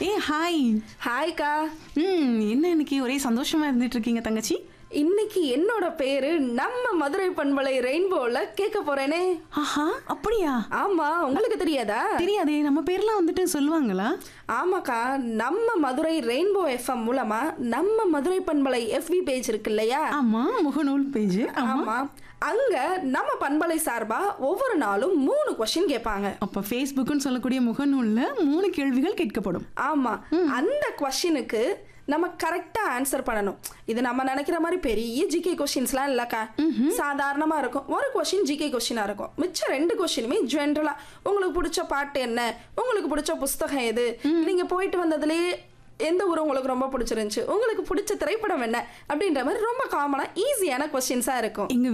ஏ hi ஹாய்க்கா ம் என்ன இன்னைக்கு ஒரே சந்தோஷமா இருந்துட்டு இருக்கீங்க தங்கச்சி இன்னைக்கு என்னோட பேரு நம்ம மதுரை பண்பலை ரெயின்போல கேட்க போறேனே ஆஹா அப்படியா ஆமா உங்களுக்கு தெரியாதா தெரியாதே நம்ம பேர்லாம் வந்துட்டு சொல்லுவாங்களா ஆமாக்கா நம்ம மதுரை ரெயின்போ எஃப்எம் மூலமா நம்ம மதுரை பண்பலை எஃபி பேஜ் இருக்கு இல்லையா ஆமா முகநூல் பேஜ் ஆமா ஆமா அங்க நம்ம பண்பலை சார்பா ஒவ்வொரு நாளும் மூணு கொஸ்டின் கேட்பாங்க அப்ப ஃபேஸ்புக்னு சொல்லக்கூடிய முகநூல்ல மூணு கேள்விகள் கேட்கப்படும் ஆமா அந்த கொஸ்டினுக்கு நம்ம கரெக்டா ஆன்சர் பண்ணணும் இது நம்ம நினைக்கிற மாதிரி பெரிய ஜிகே கொஸ்டின்ஸ்லாம் இல்லக்கா சாதாரணமா இருக்கும் ஒரு கொஸ்டின் ஜிகே கொஸ்டினா இருக்கும் மிச்சம் ரெண்டு கொஸ்டினுமே ஜென்ரலா உங்களுக்கு பிடிச்ச பாட்டு என்ன உங்களுக்கு பிடிச்ச புஸ்தகம் எது நீங்க போயிட்டு வந்ததுலயே எந்த ஊர் உங்களுக்கு ரொம்ப பிடிச்சிருந்துச்சு உங்களுக்கு பிடிச்ச திரைப்படம் என்ன அப்படின்ற மாதிரி ரொம்ப காமனா ஈஸியான கொஸ்டின்ஸா இருக்கும் எங்க